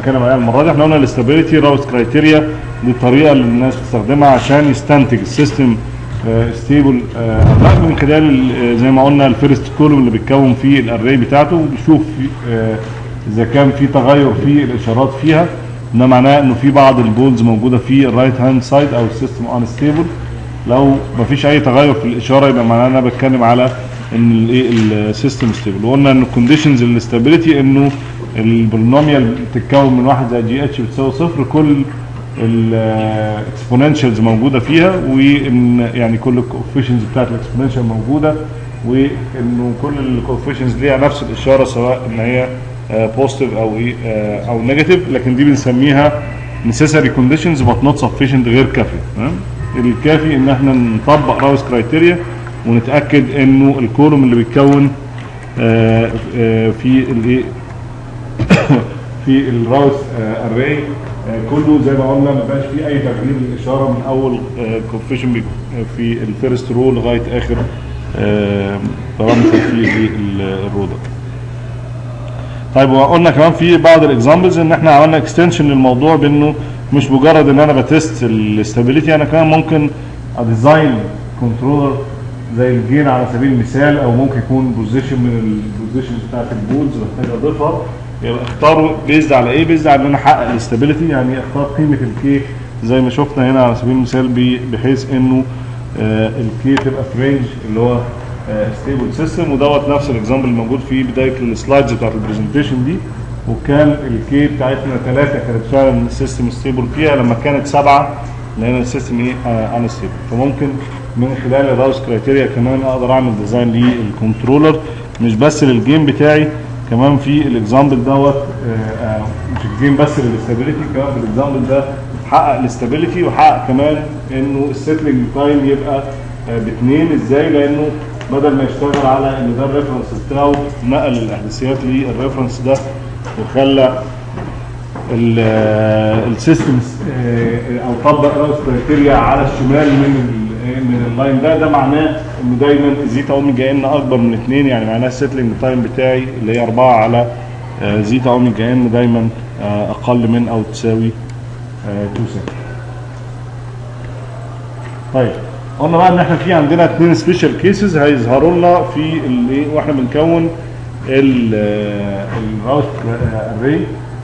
هنتكلم عليها المره دي احنا قلنا الاستابيليتي راوت كرايتيريا دي الطريقه اللي الناس بتستخدمها عشان يستنتج السيستم ستيبل من خلال ال- زي ما قلنا الفيرست كولوم اللي بيتكون فيه الاري بتاعته وبيشوف في- آه، اذا كان في تغير في الاشارات فيها ده معناه انه في بعض البولز موجوده في الرايت هاند سايد او السيستم انستيبل لو مفيش اي تغير في الاشاره يبقى معناه انا بتكلم على ان الايه السيستم ستيبل وقلنا ان الكونديشنز الاستابيليتي انه البولينوميال بتتكون من واحد زائد جي اتش بتساوي صفر كل الاكسبوننشالز موجوده فيها وان يعني كل الكوفيشنز بتاعت الاكسبوننشال موجوده وانه كل الكوفيشنز ليها نفس الاشاره سواء ان هي بوزيتيف او ايه آه، او نيجاتيف لكن دي بنسميها necessary conditions but not sufficient غير كافيه تمام الكافي ان احنا نطبق راوس كرايتيريا ونتاكد انه الكولوم اللي بيتكون آه، آه، في الايه في الراوس اري كله زي ما قلنا ما بقاش فيه اي تغيير للاشاره من اول كوفيشن في الفيرست رو لغايه اخر بارامتر في ال- ال- الرو ده طيب وقلنا كمان في بعض الاكزامبلز ان احنا عملنا اكستنشن للموضوع بانه مش مجرد ان انا بتست الاستابيليتي انا كمان ممكن اديزاين كنترولر زي الجين على سبيل المثال او ممكن يكون بوزيشن من البوزيشن بتاعت البولز محتاج اضيفها يبقى اختاره بيزد على ايه؟ بيزد على ان انا احقق الاستابيليتي يعني اختار قيمه الكي زي ما شفنا هنا على سبيل المثال بي- بحيث انه الكي تبقى في رينج اللي هو ستيبل سيستم ودوت نفس الاكزامبل الموجود في بدايه السلايدز بتاعت البرزنتيشن دي وكان الكي بتاعتنا ثلاثه كانت فعلا السيستم ستيبل فيها لما كانت سبعه لان السيستم ايه ان ستيبل فممكن من خلال الراوس كرايتيريا كمان اقدر اعمل ديزاين للكنترولر مش بس للجيم بتاعي كمان في الاكزامبل دوت آه، آه، مش الجيم بس للاستابيليتي كمان في الاكزامبل ده حقق الاستابيليتي وحقق كمان انه السيتلنج تايم يبقى آه، باثنين ازاي لانه بدل ما يشتغل على ان ده الريفرنس بتاعه نقل الاحداثيات للريفرنس ده وخلى السيستم او طبق راوس كرايتيريا على الشمال من ال- من اللاين ده ده معناه انه دايما زيتا اوميجا ان اكبر من اثنين يعني معناه السيتلنج تايم بتاعي اللي هي 4 على آه، زيتا اوميجا ان دايما آه، اقل من او تساوي 2 سنت طيب قلنا بقى ان احنا في عندنا اثنين سبيشال كيسز هيظهروا لنا في الايه واحنا بنكون الراوت اري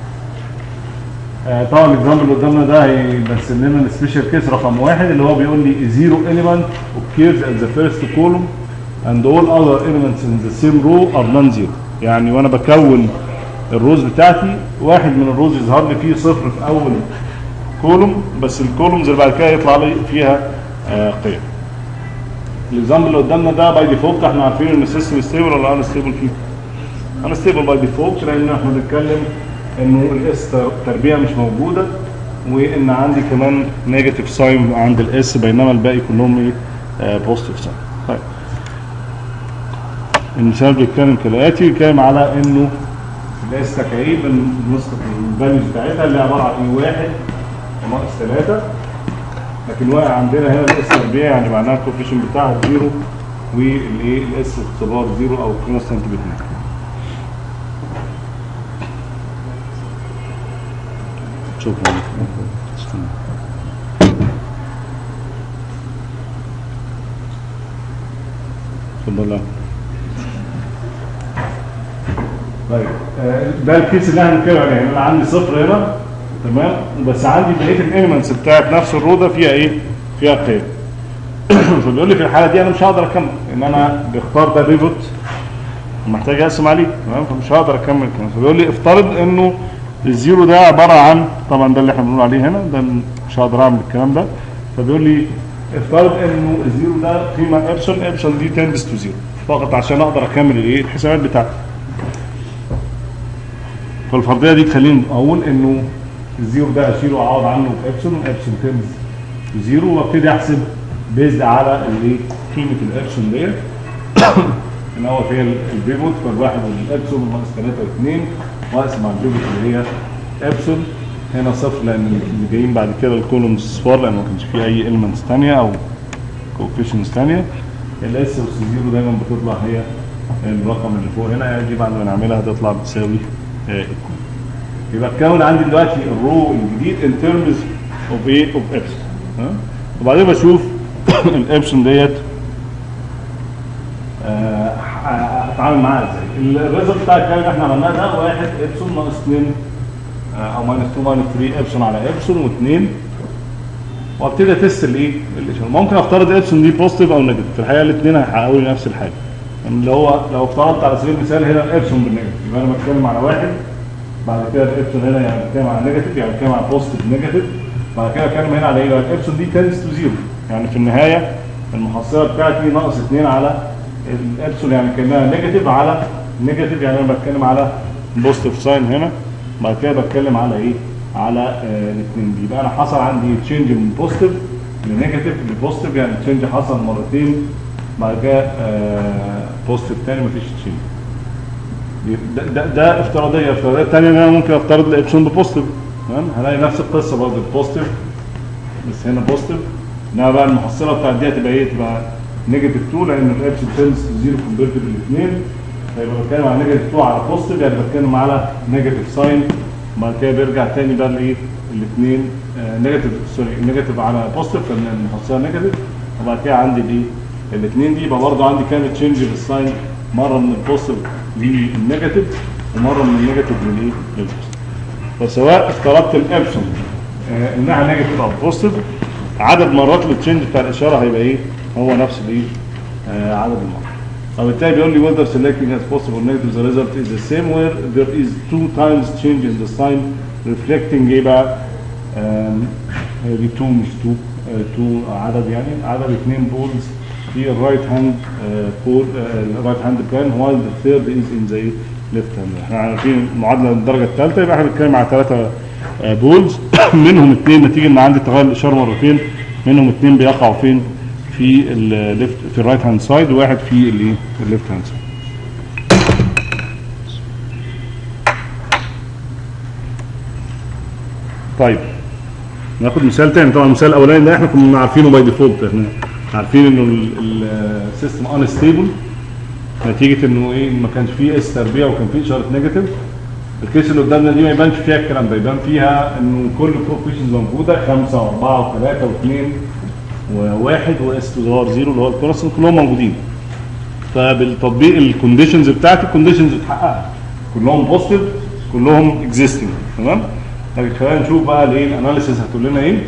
آه، طبعا الاكزامبل اللي قدامنا ده هيمثل لنا السبيشال كيس رقم واحد اللي هو بيقول لي زيرو element occurs at the first column and all other elements in the same row are non-zero يعني وانا بكون الروز بتاعتي واحد من الروز يظهر لي فيه صفر في اول كولوم بس الكولومز اللي بعد كده يطلع لي فيها آه، قيم الاكزامبل اللي قدامنا ده باي ديفولت احنا عارفين ان السيستم ستيبل ولا ان ستيبل فيه انا ستيبل باي ديفولت لان احنا بنتكلم انه الاس تربيع مش موجوده وان عندي كمان نيجاتيف ساين عند الاس بينما الباقي كلهم ايه بوزيتيف ساين طيب المثال بيتكلم كالاتي بيتكلم على انه الاس تكعيب النسخه الفاليوز بتاعتها اللي عباره عن ايه واحد ناقص ثلاثه لكن واقع عندنا هنا الاس تربيع يعني معناها الكوفيشن بتاعها زيرو والايه الاس اختبار زيرو او كونستانت باثنين شكرا استنى. اتفضل يا أحمد. طيب آه، ده الكيس اللي احنا بنتكلم عليه يعني انا عندي صفر هنا تمام بس عندي بقيه الاليمنتس بتاعت نفس الروده فيها ايه؟ فيها قيم فبيقول لي في الحاله دي انا مش هقدر اكمل ان انا بختار ده بيفوت محتاج اقسم عليه تمام فمش هقدر اكمل كمان فبيقول لي افترض انه الزيرو ده عباره عن طبعا ده اللي احنا بنقول عليه هنا ده مش هقدر اعمل الكلام ده فبيقول لي افترض انه الزيرو ده قيمه ابسون ابسون دي تندس تو زيرو فقط عشان اقدر اكمل الايه الحسابات بتاعتي فالفرضيه دي تخليني اقول انه الزيرو ده اشيله واعوض عنه بابسون ابسون تندس تو زيرو وابتدي احسب بيزد على الايه قيمه الابسون ديت ان هو فيها البيفوت فالواحد والابسون ناقص 3 و2 واقسم على البيفوت اللي هي ابسون هنا صفر لان اللي جايين بعد كده الكولومز صفار لان ما كانش فيه اي المنتس ثانيه او كوفيشنز ثانيه الاس والسي زيرو دايما بتطلع هي الرقم اللي فوق هنا يعني دي بعد ما نعملها هتطلع بتساوي آه، اتنين. يبقى اتكون عندي دلوقتي الرو الجديد ان ترمز اوف ايه اوف ابسون ها وبعدين بشوف الابسون ديت آه، اتعامل معاها ازاي الريزلت بتاع الكلام اللي احنا عملناه ده واحد ابسون ناقص 2 او ماينس 2 ماينس 3 ابسون على ابسون و2 وابتدي اتست الايه الاشاره ممكن افترض ابسون دي بوزيتيف او نيجاتيف في الحقيقه الاثنين هيحققوا لي نفس الحاجه اللي هو لو افترضت على سبيل المثال هنا الابسون بالنيجاتيف يبقى انا بتكلم على واحد بعد كده الابسون هنا يعني بتكلم على نيجاتيف يعني بتكلم على بوزيتيف نيجاتيف بعد كده بتكلم هنا على ايه؟ على الابسون دي تنس تو زيرو يعني في النهايه المحصله بتاعتي ناقص 2 على الابسون يعني كانها نيجاتيف على نيجاتيف يعني انا بتكلم على بوزيتيف ساين هنا بعد كده بتكلم على ايه؟ على آه الاثنين دي يبقى انا حصل عندي تشينج من بوزيتيف لنيجاتيف لبوزيتيف يعني تشينج حصل مرتين بعد كده آه بوزيتيف تاني مفيش تشينج ده, ده, ده افتراضيه افتراضيه الثانيه ان انا ممكن افترض الابسون ببوزيتيف تمام هلاقي نفس القصه برضه بوزيتيف بس هنا بوزيتيف انما بقى المحصله بتاعت دي هتبقى ايه؟ تبقى نيجاتيف 2 لان الابسون تنس زيرو كونفرتد الاثنين فيبقى بتكلم على نيجاتيف 2 على بوزيتيف يعني بتكلم على نيجاتيف ساين بعد كده بيرجع تاني بقى لايه؟ الاثنين نيجاتيف سوري نيجاتيف على بوزيتيف لان المحصله نيجاتيف وبعد كده عندي الايه؟ الاثنين دي يبقى برضه عندي كام تشينج في الساين مره من البوزيتيف للنيجاتيف ومره من النيجاتيف للايه؟ للبوزيتيف فسواء افترضت الابسون آه انها نيجاتيف او بوزيتيف عدد مرات التشينج بتاع الاشاره هيبقى ايه؟ هو نفس الايه؟ آه عدد المرات. فبالتالي بيقول لي whether selecting as possible negative the result is the same where there is two times change in the sign reflecting ايه بقى؟ آم، هي دي 2 مش 2 2 عدد يعني عدد اثنين بولز في الرايت هاند بول الرايت هاند بلان while the third is in the left hand احنا عارفين معادله الدرجه الثالثه يبقى احنا بنتكلم على ثلاثه بولز منهم اثنين نتيجه ان عندي تغير الاشاره مرتين منهم اثنين بيقعوا فين؟ في الليفت في الرايت هاند سايد وواحد في الايه؟ الليفت هاند سايد. طيب ناخد مثال تاني طبعا المثال الاولاني ده احنا كنا عارفينه باي ديفولت احنا عارفين انه السيستم انستيبل نتيجه انه ايه ما كانش فيه اس تربيع وكان فيه اشاره نيجاتيف الكيس اللي قدامنا دي ما يبانش فيها الكلام ده يبان فيها انه كل كوفيشنز موجوده خمسه واربعه وثلاثه واثنين وواحد واس تو ظهر زيرو اللي هو الكونستنت كلهم موجودين فبالتطبيق الكونديشنز بتاعتي الكونديشنز اتحققت كلهم بوزيتيف كلهم اكزيستنج تمام لكن خلينا نشوف بقى الايه الاناليسيس هتقول لنا ايه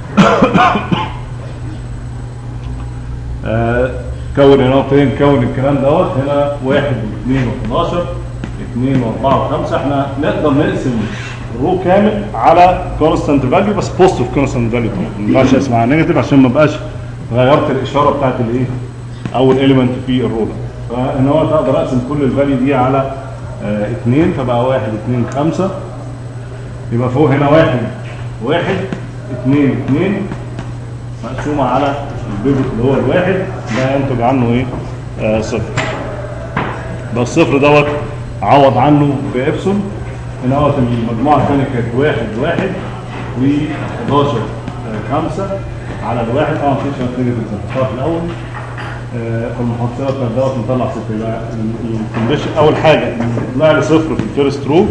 آه كون هنا فين كون الكلام دوت هنا واحد واثنين و11 اثنين واربعه وخمسه احنا نقدر نقسم الرو كامل على كونستانت فاليو بس بوزيتيف كونستانت فاليو طبعا ما ينفعش اسمها نيجاتيف عشان ما بقاش غيرت الاشاره بتاعت الايه اول اليمنت في الرو ده فان هو تقدر اقسم كل الفاليو دي على آه اثنين فبقى واحد اثنين خمسه يبقى فوق هنا واحد واحد اثنين اثنين مقسومه على البيفوت اللي هو الواحد ده ينتج عنه ايه؟ آه صفر ده الصفر دوت عوض عنه بابسون هنا هو المجموعه الثانيه كانت واحد واحد و 11 خمسه على الواحد طبعا في شرط نيجاتيف زي في الاول آه، فالمحصله بتاعت دوت نطلع صفر يبقى الكونديشن اول حاجه طلع لي صفر في الفيرست رو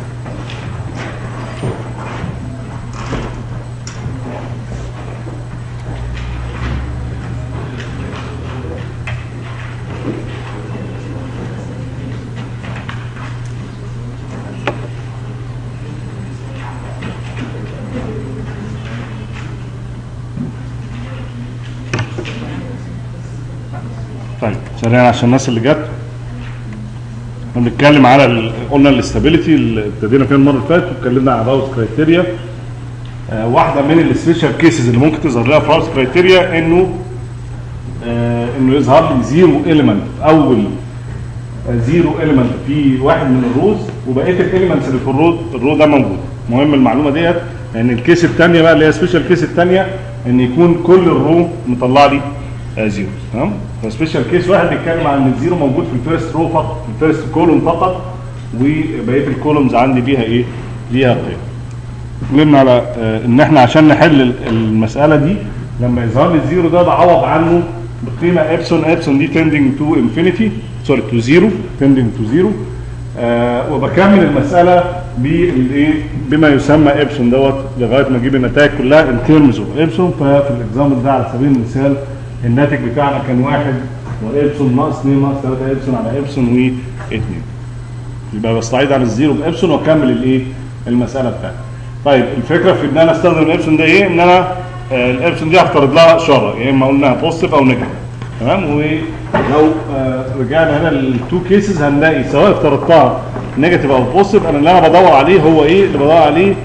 طيب سريعا عشان الناس اللي جت احنا بنتكلم على ال- قلنا الاستابيليتي اللي ابتدينا فيها المره اللي فاتت واتكلمنا على راوت كرايتيريا آه واحده من السبيشال كيسز اللي ممكن تظهر لها في راوت كرايتيريا انه آه انه يظهر لي زيرو اليمنت اول زيرو اليمنت في واحد من الروز وبقيه الاليمنتس اللي في الرو الرو ده موجود مهم المعلومه ديت لان الكيس الثانيه بقى اللي هي سبيشال كيس الثانيه ان يكون كل الرو مطلع لي آه زيرو تمام فسبيشال كيس واحد بيتكلم عن ان الزيرو موجود في الفيرست رو فقط في الفيرست كولوم فقط وبقيه الكولومز عندي ليها ايه؟ ليها قيم. اتكلمنا على آه، ان احنا عشان نحل ال- المساله دي لما يظهر لي الزيرو ده بعوض عنه بقيمه ابسون ابسون دي تندنج تو انفينيتي سوري تو زيرو تندنج تو زيرو وبكمل المساله بالايه بما يسمى ابسون دوت لغايه ما اجيب النتائج كلها ان ترمز اوف ابسون ففي الاكزامبل ده على سبيل المثال الناتج بتاعنا كان واحد وابسون ناقص 2 ناقص 3 ابسون على ابسون و 2 يبقى بستعيد على الزيرو بابسون واكمل الايه المساله بتاعتي طيب الفكره في ان انا استخدم الابسون ده ايه ان انا آه الابسون دي هفترض لها اشاره يا اما قلنا بوزيتيف او نيجاتيف تمام ولو آه رجعنا هنا للتو كيسز هنلاقي سواء افترضتها نيجاتيف او بوزيتيف انا اللي انا بدور عليه هو ايه اللي بدور عليه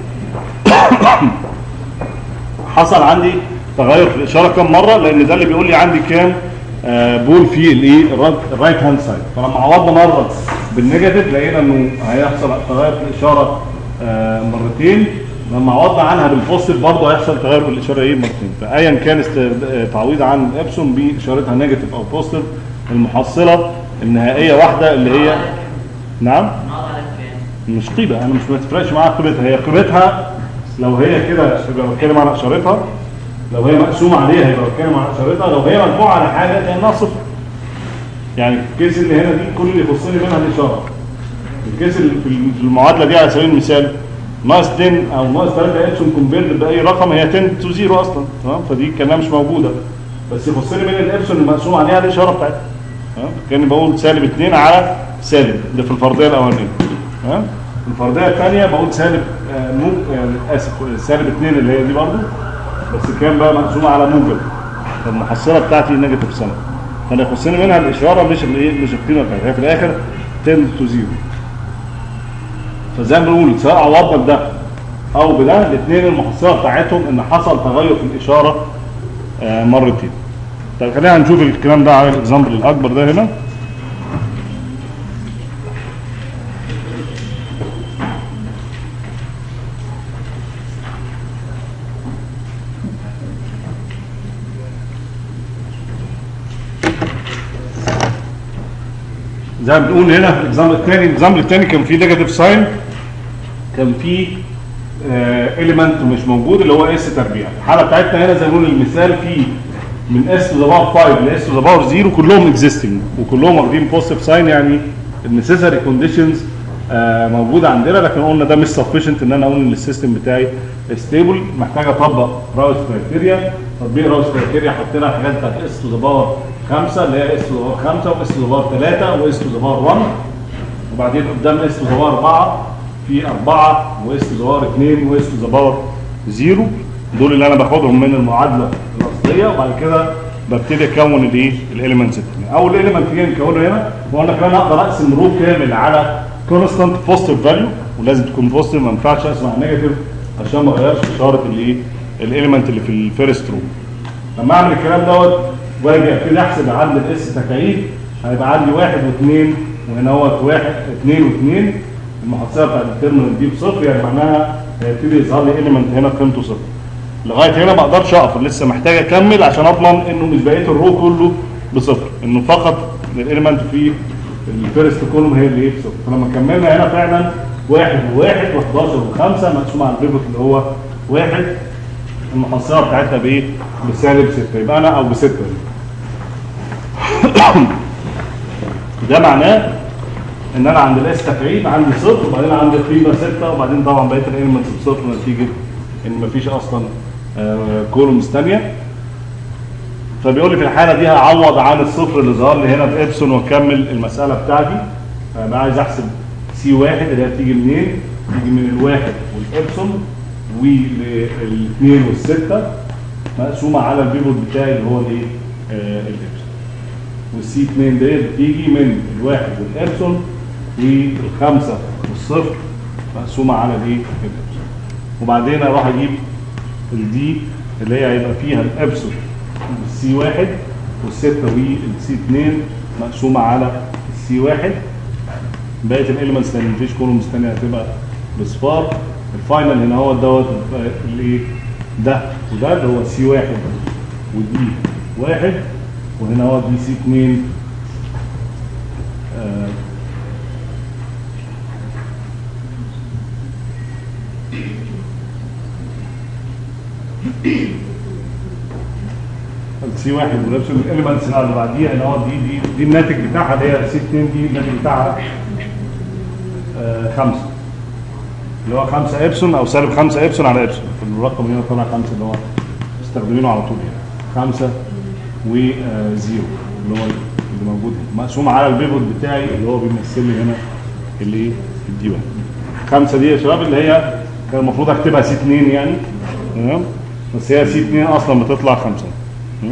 حصل عندي تغير في الاشاره كم مره لان ده اللي بيقول لي عندي كام آه بول في الايه الرايت هاند سايد فلما عوضنا مره بالنيجاتيف لقينا انه هيحصل تغير في الاشاره آه مرتين لما عوضنا عنها بالبوزيتيف برضه هيحصل تغير في الاشاره ايه مرتين فايا كان تعويض عن الابسون باشارتها نيجاتيف او بوزيتيف المحصله النهائيه واحده اللي هي نعم مش قيمه انا مش ما تفرقش معاها قيمتها هي قيمتها لو هي كده يبقى بتكلم على اشارتها لو هي مقسومه عليها يبقى بتكلم على اشارتها لو هي مرفوعه على حاجه كانها صفر يعني الكيس اللي هنا دي كل اللي يخصني منها الاشاره الكيس اللي في المعادله دي على سبيل المثال ناقص 10 او ناقص 3 ابسون كومبيرد باي رقم هي 10 تو 0 اصلا تمام فدي كانها مش موجوده بس يخصني من الابسون المقسوم عليها الاشاره بتاعتها تمام كاني بقول سالب 2 على سالب ده في الفرضيه الاولانيه تمام الفرضيه الثانيه بقول سالب آه مو آه اسف سالب 2 اللي هي دي برضه بس كام بقى مقسومه على موجب فالمحصله بتاعتي نيجاتيف سنه فانا يخصني منها الاشاره مش الايه مش القيمه بتاعتها هي في الاخر 10 تو 0 فزي ما بنقول سواء عوضنا بده او بده الاثنين المحصله بتاعتهم ان حصل تغير في الاشاره آه مرتين طيب خلينا نشوف الكلام ده على الاكزامبل الاكبر ده هنا زي ما بنقول هنا في الاكزامبل الثاني الاكزامبل الثاني كان فيه نيجاتيف ساين كان فيه اليمنت مش موجود اللي هو اس تربيع الحاله بتاعتنا هنا زي ما بنقول المثال فيه من اس تو ذا باور 5 ل اس تو ذا باور 0 كلهم اكزيستنج وكلهم واخدين بوزيتيف ساين يعني النسيسري كونديشنز موجوده عندنا لكن قلنا ده مش سفيشنت ان انا اقول ان السيستم بتاعي ستيبل محتاج اطبق راوس كرايتيريا تطبيق راوس كرايتيريا حطينا الحاجات بتاعت اس تو ذا باور 5 اللي هي اس تو ذا باور 5 واس تو ذا باور 3 واس تو ذا باور 1 وبعدين قدام اس تو ذا باور 4 في 4 واس تو ذا باور 2 واس تو ذا باور 0 دول اللي انا باخدهم من المعادله الاصليه وبعد كده ببتدي اكون الايه الاليمنتس الثانيه اول اليمنت تيجي نكونه هنا وقلنا كمان اقدر اقسم رو كامل على كونستانت بوزيتيف فاليو ولازم تكون بوزيتيف ما ينفعش اسمع نيجاتيف عشان ما اغيرش اشاره الايه الاليمنت اللي في الفيرست رو لما اعمل الكلام دوت واجي ابتدي احسب عدد الاس تكعيب هيبقى عندي واحد واثنين وهنا هو واحد اثنين واثنين المحصله بتاعت التيرمينال دي بصفر يعني معناها هيبتدي يظهر لي اليمنت هنا قيمته صفر لغايه هنا ما اقدرش اقف لسه محتاج اكمل عشان اضمن انه مش بقيه الرو كله بصفر انه فقط الاليمنت في الفيرست كولوم هي اللي ايه بصفر فلما كملنا هنا فعلا واحد وواحد و11 وخمسه مقسوم على البيفوت اللي هو واحد المحصله بتاعتها بايه؟ بسالب 6 يبقى انا او ب 6 ده معناه ان انا عند الاس تكعيب عندي صفر وبعدين عندي قيمه 6 وبعدين طبعا بقيه الاليمنتس بصفر نتيجه ان مفيش اصلا كولومز ثانيه فبيقول لي في الحاله دي هعوض عن الصفر اللي ظهر لي هنا بابسون واكمل المساله بتاعتي انا عايز احسب سي واحد اللي هي بتيجي منين؟ تيجي من الواحد والابسون والاثنين والسته مقسومه على البيفوت بتاعي اللي هو الايه؟ آه الابسون والسي 2 ديت بتيجي من الواحد والابسون والخمسه والصفر مقسومه على الايه؟ الابسون وبعدين اروح اجيب الدي اللي هي هيبقى فيها الابسون والسي واحد والسته والسي 2 مقسومه على السي واحد بقيه الاليمنتس لان مفيش كولومز ثانيه هتبقى بصفار الفاينل هنا هو دوت الايه ده وده اللي هو سي واحد ودي واحد وهنا هو دي سي 2 آه السي واحد ونفس الاليمنتس اللي بعديها اللي هو دي دي دي الناتج بتاعها اللي هي سي 2 دي الناتج بتاعها آه خمسه اللي هو 5 ابسون او سالب 5 ابسون على ابسون الرقم هنا طلع 5 اللي هو مستخدمينه على طول يعني 5 وزيرو اللي هو اللي موجود هنا مقسوم على البيفوت بتاعي اللي هو بيمثل لي هنا الايه الدي 1 خمسه دي يا شباب اللي هي كان المفروض اكتبها سي 2 يعني تمام بس هي سي 2 اصلا بتطلع خمسه تمام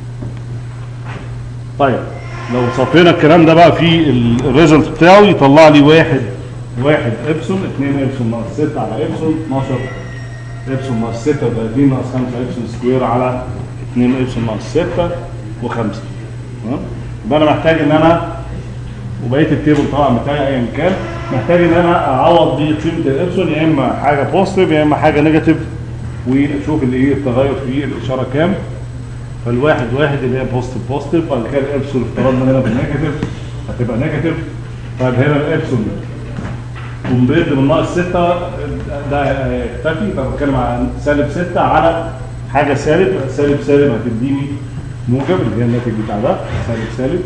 طيب لو صفينا الكلام ده بقى في الريزلت بتاعه يطلع لي واحد واحد ابسون 2 ابسون ناقص 6 على ابسون 12 ابسون ناقص 36 ناقص 5 ابسون سكوير على 2 ابسون ناقص 6 و5 تمام يبقى انا محتاج ان انا وبقيه التيبل طبعا بتاعي ايا كان محتاج ان انا اعوض بيه قيمه الابسون يا اما حاجه بوزيتيف يا اما حاجه نيجاتيف واشوف الايه التغير في الاشاره كام فالواحد واحد اللي هي بوزيتيف بوزيتيف بعد كده الابسون افترضنا هنا بالنيجاتيف هتبقى نيجاتيف طيب هنا الابسون كومبيرد من ناقص 6 ده هيختفي فبتكلم عن سالب 6 على حاجه سالب سالب سالب هتديني موجب اللي هي الناتج بتاع ده سالب سالب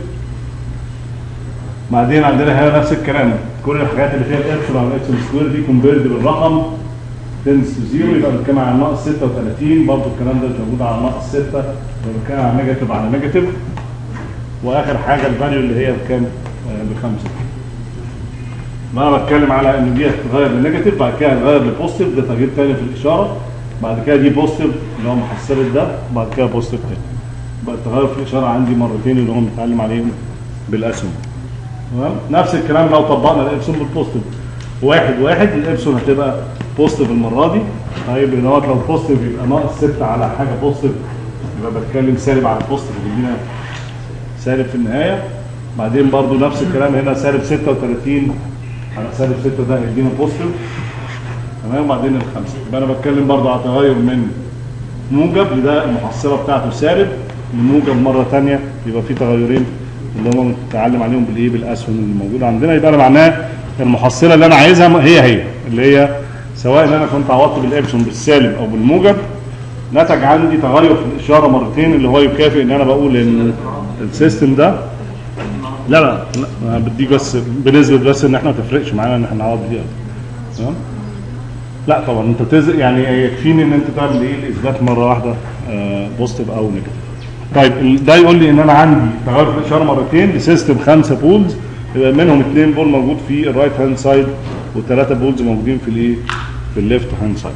بعدين عندنا هنا نفس الكلام كل الحاجات اللي فيها الابسون على الابسون سكوير دي كومبيرد بالرقم تنس تو زيرو يبقى بنتكلم عن ناقص 36 برضه الكلام ده مش موجود على ناقص 6 يبقى بنتكلم عن نيجاتيف على نيجاتيف واخر حاجه الفاليو اللي هي بكام؟ آه بخمسه. ما انا بتكلم على ان دي هتتغير لنيجاتيف بعد كده هتتغير لبوزيتيف ده تغيير تاني في الاشاره بعد كده دي بوزيتيف اللي هو محصله ده بعد كده بوزيتيف تاني. بقى التغير في الاشاره عندي مرتين اللي هو بنتعلم عليهم بالاسهم. تمام؟ نفس الكلام لو طبقنا الابسون بالبوزيتيف واحد واحد الابسون هتبقى بوزيتيف المره دي طيب ان هو لو بوزيتيف يبقى ناقص 6 على حاجه بوزيتيف يبقى بتكلم سالب على بوزيتيف يدينا سالب في النهايه بعدين برضو نفس الكلام هنا سالب 36 على سالب 6 ده هيدينا بوزيتيف تمام وبعدين الخمسه يبقى انا بتكلم برضو على تغير من موجب ده المحصله بتاعته سالب لموجب مره ثانيه يبقى في تغيرين اللي هم بنتعلم عليهم بالايه بالاسهم اللي موجوده عندنا يبقى انا معناه المحصله اللي انا عايزها هي هي اللي هي سواء ان انا كنت عوضت بالابسون بالسالب او بالموجب نتج عندي تغير في الاشاره مرتين اللي هو يكافئ ان انا بقول ان السيستم ده لا لا لا بديك بس بنسبه بس ان احنا ما تفرقش معانا ان احنا نعوض دي تمام لا طبعا انت تز... يعني يكفيني ان انت تعمل ايه الاثبات مره واحده آه بوزيتيف او نيجاتيف طيب ده يقول لي ان انا عندي تغير في الاشاره مرتين لسيستم خمسه بولز يبقى منهم اثنين بول موجود في الرايت هاند سايد وثلاثه بولز موجودين في الايه في الليفت هاند سايد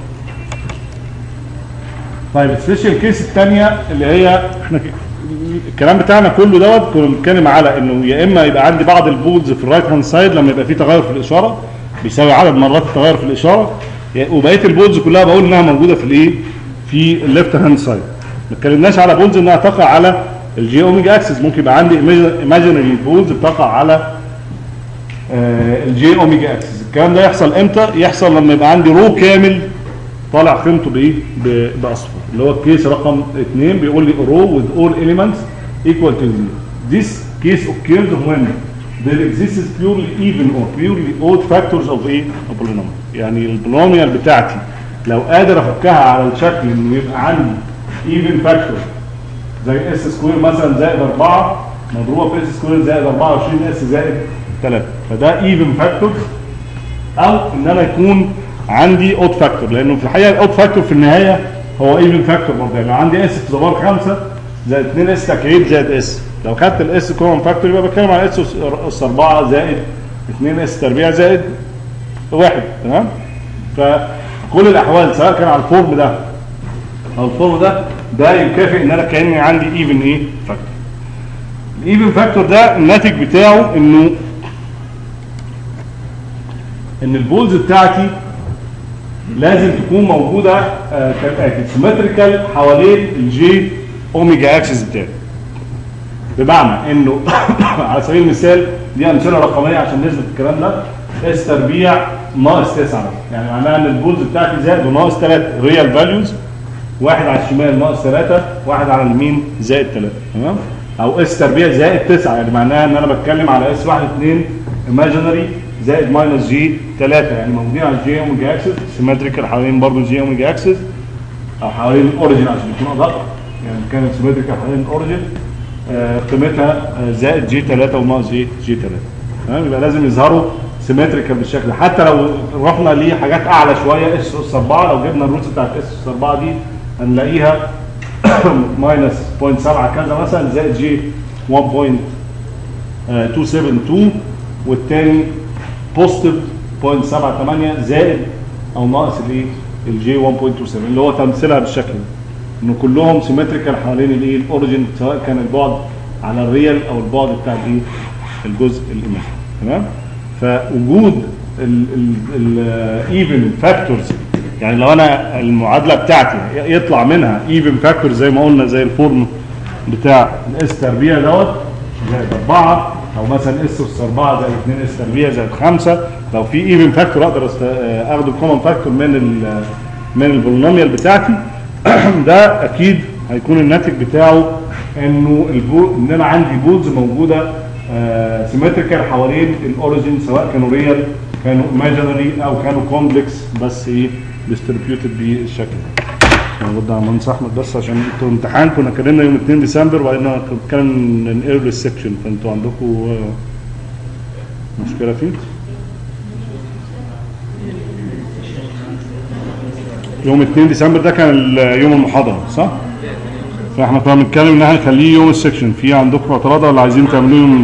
طيب السبيشال كيس الثانيه اللي هي احنا الكلام بتاعنا كله دوت كنا بنتكلم على انه يا اما يبقى عندي بعض البولز في الرايت هاند سايد لما يبقى في تغير في الاشاره بيساوي عدد مرات التغير في الاشاره وبقيه البولز كلها بقول انها موجوده في الايه في الليفت هاند سايد ما اتكلمناش على بولز انها تقع على الجي اوميجا اكسس ممكن يبقى عندي ايماجينري بولز بتقع على آه الجي اوميجا اكسس الكلام ده يحصل امتى يحصل لما يبقى عندي رو كامل طالع قيمته بايه باصفر اللي هو الكيس رقم 2 بيقول لي رو with all elements equal to zero this case occurs when there exists purely even or purely odd factors of a polynomial يعني البولينوميال بتاعتي لو قادر افكها على الشكل انه يبقى عندي even factor زي اس سكوير مثلا زائد 4 مضروبه في اس سكوير زائد 24 اس زائد 3 فده ايفن فاكتور او ان انا يكون عندي اود فاكتور لانه في الحقيقه الاود فاكتور في النهايه هو ايفن فاكتور برضه يعني لو عندي اس في زبار 5 زائد 2 اس تكعيب زائد اس لو خدت الاس كومن فاكتور يبقى بتكلم على اس اس 4 زائد 2 اس تربيع زائد واحد تمام فكل الاحوال سواء كان على الفورم ده او الفورم ده ده يكافئ ان انا كاني عندي ايفن ايه فاكتور الايفن فاكتور ده الناتج بتاعه انه ان البولز بتاعتي لازم تكون موجوده آه كالاتي سيمتريكال حوالين الجي اوميجا اكسس بتاعي بمعنى انه على سبيل المثال دي امثله رقميه عشان نثبت الكلام ده اس تربيع ناقص 9 يعني معناها ان البولز بتاعتي زائد وناقص 3 ريال فاليوز واحد على الشمال ناقص 3 واحد على اليمين زائد 3 تمام او اس تربيع زائد 9 يعني معناها ان انا بتكلم على اس 1 2 ايماجينري زائد ماينس جي 3 يعني موجودين على الجي اوميجا اكسس سيمتريكال حوالين برضه الجي اوميجا اكسس او حوالين الاوريجن عشان يكون ادق يعني كانت سيمتريكال حوالين الاوريجن آه قيمتها آه زائد جي 3 وناقص جي جي 3 تمام يبقى لازم يظهروا سيمتريكال بالشكل ده حتى لو رحنا لحاجات اعلى شويه اس اس 4 لو جبنا الروتس بتاعت اس اس 4 دي هنلاقيها ماينس 0.7 كذا مثلا زائد جي 1.272 والتاني بوزيتيف 0.78 زائد او ناقص الايه الجي 1.27 اللي هو تمثيلها بالشكل ده انه كلهم سيمتريكال حوالين الايه الاوريجن سواء كان البعد على الريال او البعد بتاع الايه الجزء الايماجي تمام فوجود الايفن فاكتورز يعني لو انا المعادله بتاعتي يطلع منها ايفن فاكتور زي ما قلنا زي الفورم بتاع الاس تربيع دوت زائد 4 او مثلا اس اس 4 زائد 2 اس تربيع زائد 5 لو في ايفن فاكتور اقدر است- اخد الكومن فاكتور من ال من البولينوميال بتاعتي ده اكيد هيكون الناتج بتاعه انه البو ان انا عندي بولز موجوده سيمتريكال حوالين الاوريجن سواء كانوا ريال كانوا imaginary او كانوا كومبلكس بس ايه ديستريبيوتد بالشكل ده موجود على مهندس احمد بس عشان انتوا امتحان كنا اتكلمنا يوم 2 ديسمبر وبعدين كنت بتكلم ننقله للسكشن فانتوا عندكم آه، مشكله فيه؟ يوم 2 ديسمبر ده كان ال- يوم المحاضره صح؟ فاحنا كنا بنتكلم ان احنا نخليه يوم السكشن في عندكم اعتراض ولا عايزين تعملوه يوم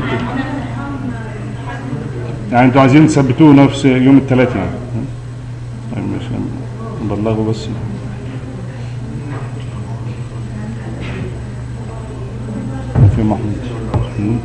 يعني انتوا عايزين تثبتوه نفس يوم الثلاث يعني طيب ماشي نبلغه بس في محمود مم.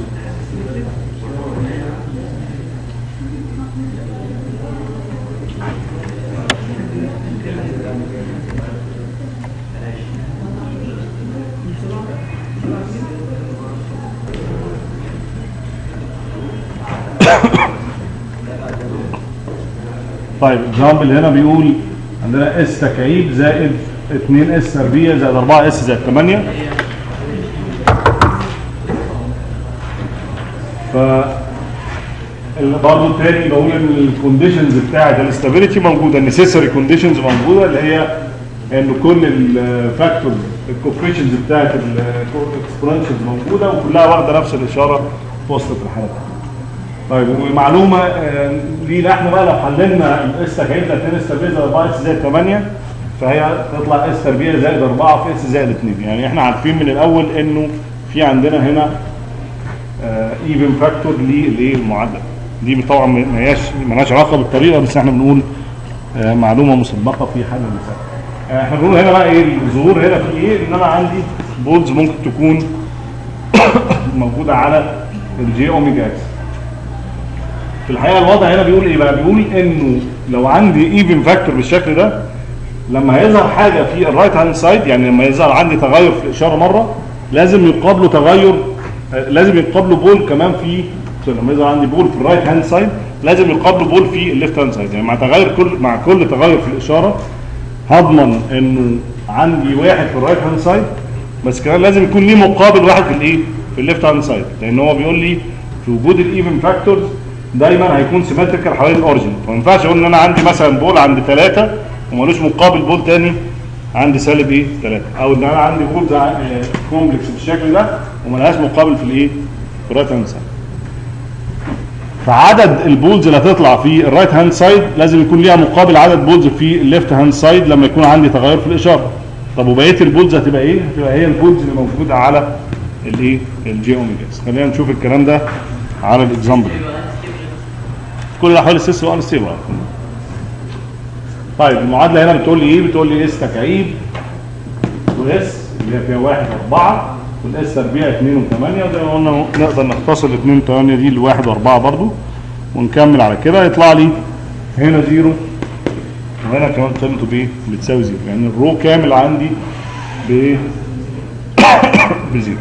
طيب اكزامبل هنا بيقول عندنا اس تكعيب زائد 2 اس تربيع زائد 4 اس زائد 8 ف اللي برضه تاني بقول ان الكونديشنز بتاعت الاستابيليتي موجوده النسيسري كونديشنز موجوده اللي هي ان كل الفاكتورز الكوفيشنز بتاعت الاكسبوننشالز موجوده وكلها واخده نفس الاشاره في وسط الحالات طيب ومعلومه آه، لينا احنا بقى لو حللنا الاس تكعيب زائد 2 اس تربيع زائد 4 اس زائد 8 فهي تطلع اس تربيع زائد 4 في اس زائد 2 يعني احنا عارفين من الاول انه في عندنا هنا ايفن فاكتور للايه المعادله دي طبعا ما هياش مالهاش علاقه بالطريقه بس احنا بنقول آه، معلومه مسبقه في حل المسائل آه، احنا بنقول هنا بقى ايه الظهور هنا في ايه ان انا عندي بولز ممكن تكون موجوده على الجي اوميجا اكس في الحقيقه الوضع هنا بيقول ايه بقى بيقول انه لو عندي ايفن فاكتور بالشكل ده لما هيظهر حاجه في الرايت هاند سايد يعني لما يظهر عندي تغير في الاشاره مره لازم يقابله تغير آه، لازم يقابله بول كمان في لما يظهر عندي بول في الرايت هاند سايد لازم يقابله بول في الليفت هاند سايد يعني مع تغير كل مع كل تغير في الاشاره هضمن انه عندي واحد في الرايت هاند سايد بس كمان لازم يكون ليه مقابل واحد في الايه في الليفت هاند سايد لان هو بيقول لي في وجود الايفن فاكتورز دايما هيكون سيمتريكال حوالين الاوريجن فما ينفعش اقول ان انا عندي مثلا بول عند ثلاثه ومالوش مقابل بول تاني عندي سالب ايه 3 او ان انا عندي بول كومبلكس بالشكل ده وملهاش مقابل في الايه في الرايت هاند سايد فعدد البولز اللي هتطلع في الرايت هاند سايد لازم يكون ليها مقابل عدد بولز في الليفت هاند سايد لما يكون عندي تغير في الاشاره طب وبقيه البولز هتبقى ايه هتبقى هي البولز اللي موجوده على الايه الجي اوميجا خلينا نشوف الكلام ده على الاكزامبل كل الاحوال السيس وان ستيبل طيب المعادله هنا بتقول لي ايه بتقول لي اس تكعيب واس اللي هي فيها 1 و4 والاس تربيع 2 و8 وزي ما قلنا نقدر نختصر 2 و8 دي ل 1 و4 برضو ونكمل على كده يطلع لي هنا زيرو وهنا كمان قيمته بايه؟ بتساوي زيرو يعني الرو كامل عندي بايه؟ بزيرو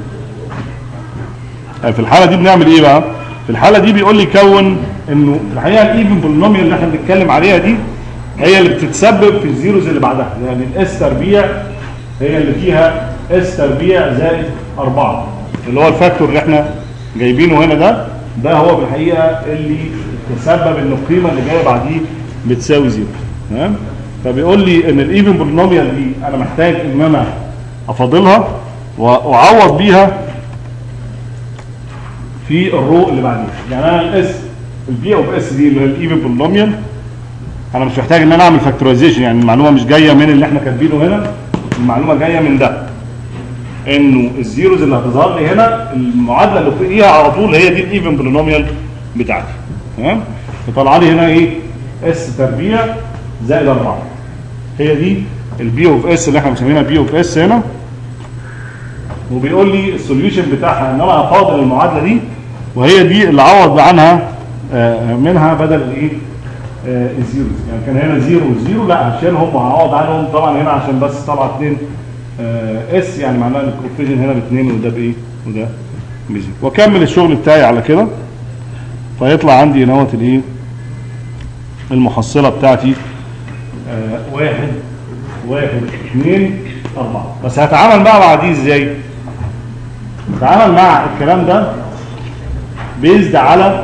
في الحاله دي بنعمل ايه بقى؟ في الحاله دي بيقول لي كون انه في الحقيقه الايفن بولينوميال اللي احنا بنتكلم عليها دي هي اللي بتتسبب في الزيروز اللي بعدها يعني الاس تربيع هي اللي فيها اس تربيع زائد 4 اللي هو الفاكتور اللي احنا جايبينه هنا ده ده هو في الحقيقه اللي تسبب ان القيمه اللي جايه بعديه بتساوي زيرو تمام فبيقول لي ان الايفن بولينوميال دي انا محتاج ان انا افاضلها واعوض بيها في الرو اللي بعديها يعني انا الاس البي اوف اس دي اللي هي الايفن بولينوميال انا مش محتاج ان انا اعمل فاكتورايزيشن يعني المعلومه مش جايه من اللي احنا كاتبينه هنا المعلومه جايه من ده انه الزيروز اللي هتظهر لي هنا المعادله اللي فوقيها على طول هي دي الايفن بولينوميال بتاعتي تمام فطلع لي هنا ايه اس تربيع زائد 4 هي دي البي اوف اس اللي احنا مسمينها بي اوف اس هنا وبيقول لي السوليوشن بتاعها ان انا هفاضل المعادله دي وهي دي اللي عوض عنها آه، منها بدل الايه آه، الزيروز يعني كان هنا زيرو وزيرو لا هشيلهم وهعوض عنهم طبعا هنا عشان بس طبعا 2 اس يعني معناها ان الكوفيجن هنا باثنين وده بايه وده بزيرو واكمل الشغل بتاعي على كده فيطلع عندي هنا اهوت الايه المحصله بتاعتي آه واحد واحد اثنين اربعه بس هتعامل بقى مع دي ازاي؟ هتعامل مع الكلام ده بيزد على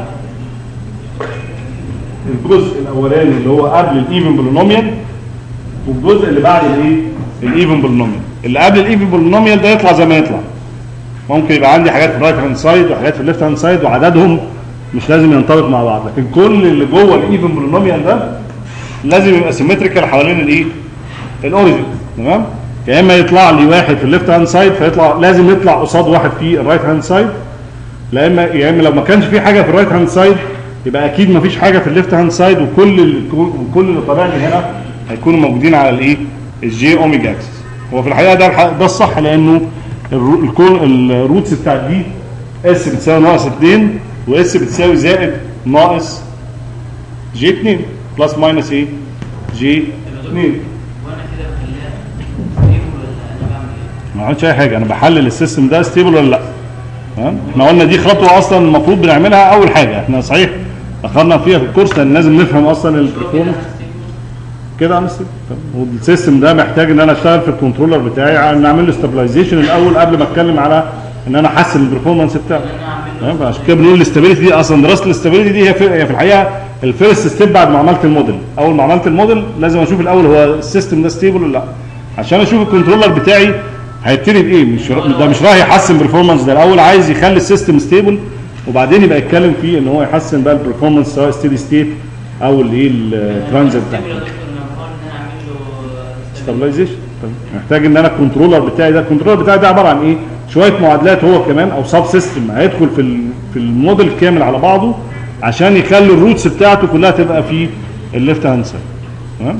الجزء الاولاني اللي هو قبل الايفن بولينوميال والجزء اللي بعد الايه؟ الايفن بولينوميال اللي قبل الايفن بولينوميال ده يطلع زي ما يطلع ممكن يبقى عندي حاجات في الرايت هاند سايد وحاجات في الليفت هاند سايد وعددهم مش لازم ينطبق مع بعض لكن كل اللي جوه الايفن بولينوميال ده لازم يبقى سيمتريكال حوالين الايه؟ الاوريجن تمام؟ يا اما يطلع لي واحد في الليفت هاند سايد فيطلع لازم يطلع قصاد واحد في الرايت هاند سايد لا اما يا اما لو ما كانش في حاجه في الرايت هاند سايد يبقى اكيد ما فيش حاجه في الليفت هاند سايد وكل ال- وكل اللي طالع لي هنا هيكونوا موجودين على الايه؟ الجي اوميجا اكسس هو في الحقيقه ده الح- ده الصح لانه الرو- الكون الروتس بتاعت دي اس بتساوي ناقص 2 واس بتساوي زائد ناقص جي 2 بلس ماينس ايه؟ جي 2 وانا كده بخليها ستيبل ولا انا بعمل ايه؟ ما عملتش اي حاجه انا بحلل السيستم ده ستيبل ولا لا تمام احنا قلنا دي خطوه اصلا المفروض بنعملها اول حاجه احنا صحيح اخرنا فيها في الكورس لان لازم نفهم اصلا البرفورمانس كده عامل ستيبل تمام. والسيستم ده محتاج ان انا اشتغل في الكنترولر بتاعي ان اعمل له ستابلايزيشن الاول قبل ما اتكلم على ان انا احسن البرفورمانس بتاعه تمام فعشان كده بنقول الاستابيليتي دي اصلا دراسه الاستابيليتي دي هي في, هي في الحقيقه الفيرست ستيب بعد ما عملت الموديل اول ما عملت الموديل لازم اشوف الاول هو السيستم ده ستيبل ولا لا عشان اشوف الكنترولر بتاعي هيبتدي بايه مش ده مش رايح يحسن برفورمانس ده الاول عايز يخلي السيستم ستيبل وبعدين يبقى يتكلم فيه ان هو يحسن بقى البرفورمانس سواء ستيدي ستيت او الايه الترانزيت بتاعته ستيبل يا دكتور انا بحاول ان انا اعمل له ستابلايزيشن محتاج ان انا الكنترولر بتاعي ده الكنترولر بتاعي ده عباره عن ايه شويه معادلات هو كمان او سب سيستم هيدخل في ال- في الموديل كامل على بعضه عشان يخلي الروتس بتاعته كلها تبقى في الليفت هاند سايد تمام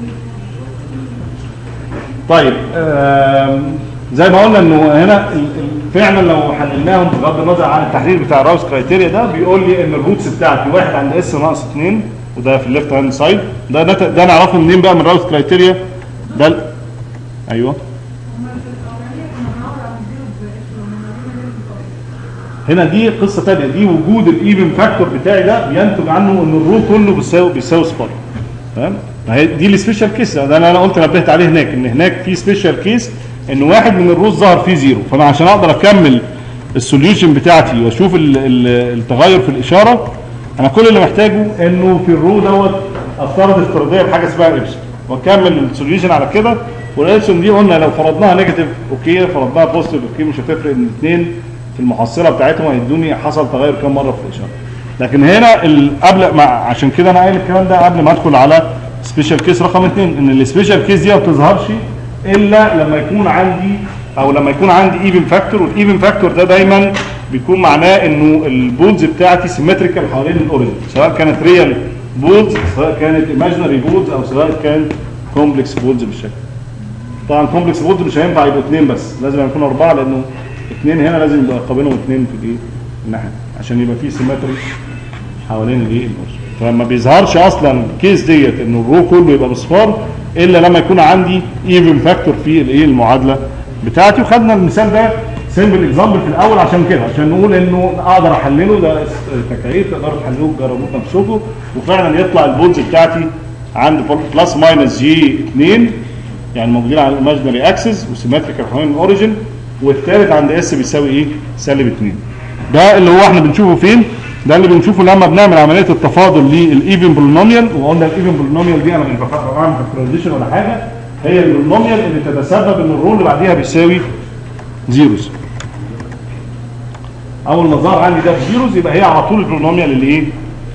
طيب آم، زي ما قلنا انه هنا ال- ال- فعلا لو حللناهم بغض النظر عن التحليل بتاع الراوس كرايتيريا ده بيقول لي ان الروتس بتاعتي واحد عند اس ناقص 2 وده في الليفت هاند سايد ده ده, ده نعرفه منين بقى من الراوس كرايتيريا ده ال- ايوه هنا دي قصه ثانيه دي وجود الايفن فاكتور بتاعي ده بينتج عنه ان الرو كله بيساوي بيساوي صفر تمام ما هي دي السبيشال كيس ده انا انا قلت نبهت عليه هناك ان هناك في سبيشال كيس ان واحد من الروز ظهر فيه زيرو فانا عشان اقدر اكمل السوليوشن بتاعتي واشوف ال- ال- التغير في الاشاره انا كل اللي محتاجه انه في الرو دوت افترض افتراضيه بحاجه اسمها ابسون واكمل السوليوشن على كده والابسون دي قلنا لو فرضناها نيجاتيف اوكي فرضناها بوزيتيف اوكي مش هتفرق ان الاثنين في المحصله بتاعتهم هيدوني حصل تغير كام مره في الاشاره لكن هنا ال- قبل مع عشان كده انا قايل الكلام ده قبل ما ادخل على سبيشال كيس رقم اثنين ان السبيشال كيس دي ما بتظهرش الا لما يكون عندي او لما يكون عندي ايفن فاكتور والايفن فاكتور ده دايما بيكون معناه انه البولز بتاعتي سيمتريكال حوالين الاوريجن سواء كانت ريال بولز سواء كانت ايماجينري بولز او سواء كان كومبلكس بولز بالشكل طبعا كومبلكس بولز مش هينفع يبقوا اثنين بس لازم يكونوا اربعه لانه اثنين هنا لازم يبقى قابلهم اثنين في الايه الناحيه عشان يبقى في سيمتري حوالين الايه الاوريجن فما بيظهرش اصلا الكيس ديت انه الرو كله يبقى بصفار الا لما يكون عندي ايفن فاكتور في الايه المعادله بتاعتي وخدنا المثال ده سيمبل اكزامبل في الاول عشان كده عشان نقول انه اقدر احلله ده تكاليف تقدروا تحللوه تجربوه بنفسكم وفعلا يطلع البولز بتاعتي عند بلس ماينس جي 2 يعني موجودين على الايماجينري اكسس وسيمتريكال حوالين الاوريجن والثالث عند اس بيساوي ايه؟ سالب 2 ده اللي هو احنا بنشوفه فين؟ ده اللي بنشوفه لما بنعمل عمليه التفاضل للايفن بولينوميال وقلنا الايفن بولينوميال دي انا مش بفكر بعمل فاكتورايزيشن ولا حاجه هي البولينوميال اللي تتسبب ان الرول اللي بعديها بيساوي زيروز اول ما ظهر عندي ده في زيروز يبقى هي على طول البولينوميال اللي ايه؟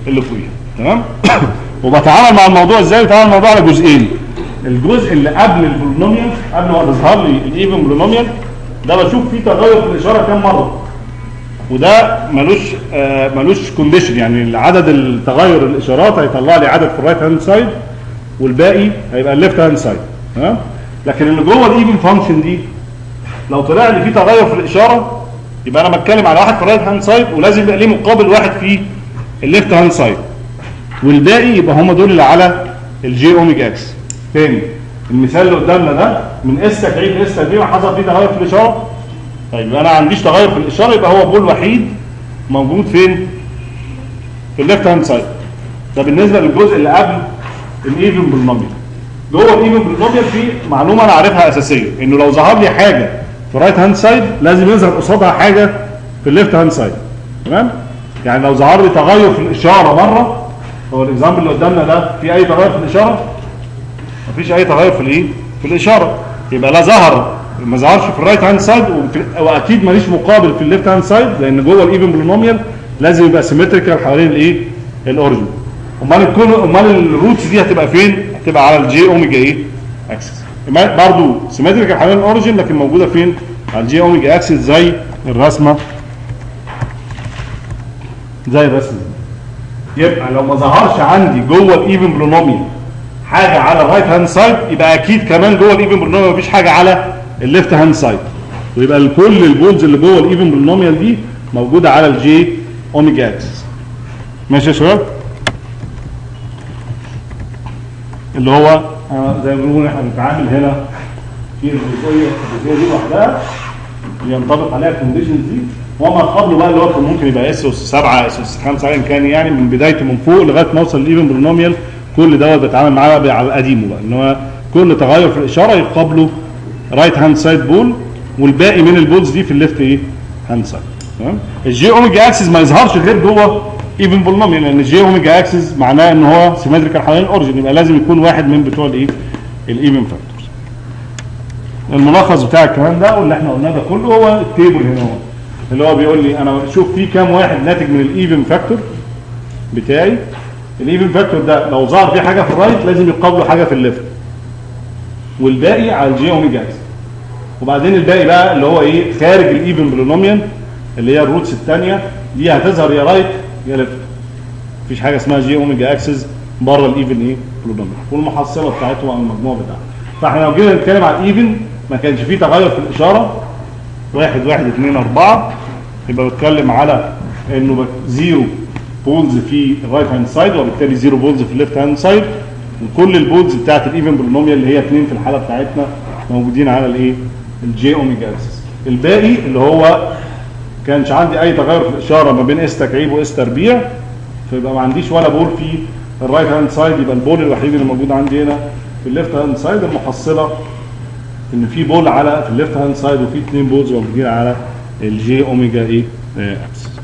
اللي فوقيها تمام وبتعامل مع الموضوع ازاي بتعامل الموضوع على جزئين الجزء اللي قبل البولينوميال قبل ما تظهر لي الايفن بولينوميال ده بشوف فيه تغير في الاشاره كام مره وده ملوش آه ملوش كونديشن يعني عدد التغير الاشارات هيطلع لي عدد في الرايت هاند سايد والباقي هيبقى الليفت هاند سايد تمام لكن اللي جوه الايفن فانكشن دي لو طلع لي في تغير في الاشاره يبقى انا بتكلم على واحد في الرايت هاند سايد ولازم يبقى ليه مقابل واحد في الليفت هاند سايد والباقي يبقى هم دول اللي على الجي اوميجا اكس تاني المثال اللي قدامنا ده من اس تكعيب اس تكعيب حصل فيه تغير في الاشاره طيب انا ما عنديش تغير في الاشاره يبقى هو بول وحيد موجود فين في الليفت هاند سايد ده بالنسبه للجزء اللي قبل الايفن بالنوميال جوه الايفن بالنوميال في معلومه انا عارفها اساسيه انه لو ظهر لي حاجه في رايت هاند سايد لازم يظهر قصادها حاجه في الليفت هاند سايد تمام يعني لو ظهر لي تغير في الاشاره مره هو الاكزامبل اللي قدامنا ده في اي تغير في الاشاره مفيش اي تغير في الايه في الاشاره يبقى لا ظهر ما ظهرش في الرايت هاند سايد واكيد ماليش مقابل في الليفت هاند سايد لان جوه الايفن بولينوميال لازم يبقى سيمتريكال حوالين الايه الاوريجن امال الكون امال الروتس دي هتبقى فين هتبقى على الجي اوميجا ايه اكسس برضو سيمتريكال حوالين الاوريجن لكن موجوده فين على الجي اوميجا اكسس زي الرسمه زي الرسمه دي يبقى لو ما ظهرش عندي جوه الايفن بولينوميال حاجه على الرايت هاند سايد يبقى اكيد كمان جوه الايفن بولينوميال مفيش حاجه على الليفت هاند سايد ويبقى كل البولز اللي جوه الايفن بولينوميال دي موجوده على الجي اوميجا اكسس ماشي يا شباب اللي هو آه زي ما بنقول احنا بنتعامل هنا في الجزئيه الجزئيه دي لوحدها ينطبق عليها الكونديشنز دي وما قبله بقى اللي هو كان ممكن يبقى اس اس 7 اس اس 5 ايا كان يعني من بدايته من فوق لغايه ما اوصل للايفن بولينوميال كل دوت بتعامل معاه بقى على قديمه بقى ان هو كل تغير في الاشاره يقابله رايت هاند سايد بول والباقي من البولز دي في الليفت ايه هاند سايد تمام الجي اوميجا اكسس ما يظهرش غير جوه ايفن بولينوميال لان الجي اوميجا اكسس معناه ان هو سيمتريكال حوالين الاوريجن يبقى لازم يكون واحد من بتوع الايه الايفن فاكتورز الملخص بتاع الكلام ده واللي احنا قلناه ده كله هو التيبل هنا هو اللي هو بيقول لي انا بشوف فيه كام واحد ناتج من الايفن فاكتور بتاعي الايفن فاكتور ده لو ظهر فيه حاجه في الرايت لازم يقابله حاجه في الليفت والباقي على الجي اوميجا اكس وبعدين الباقي بقى اللي هو ايه خارج الايفن بولينوميال اللي هي الروتس الثانيه دي هتظهر يا رايت يا ليفت مفيش حاجه اسمها جي اوميجا اكسس بره الايفن ايه بولينوميال والمحصله بتاعته او المجموع بتاعه فاحنا لو جينا نتكلم على الايفن ما كانش فيه تغير في الاشاره واحد واحد اثنين اربعه يبقى بتكلم على انه زيرو بولز في الرايت هاند سايد وبالتالي زيرو بولز في الليفت هاند سايد وكل البولز بتاعت الايفن بولينوميال اللي هي اثنين في الحاله بتاعتنا موجودين على الايه الجي اوميجا اكسس الباقي اللي هو كانش عندي اي تغير في الاشاره ما بين اس تكعيب واس تربيع فيبقى ما عنديش ولا بول في الرايت هاند سايد يبقى البول الوحيد اللي موجود عندي هنا في الليفت هاند سايد المحصله ان في بول على في الليفت هاند سايد وفي اثنين بولز موجودين على الجي اوميجا ايه اكسس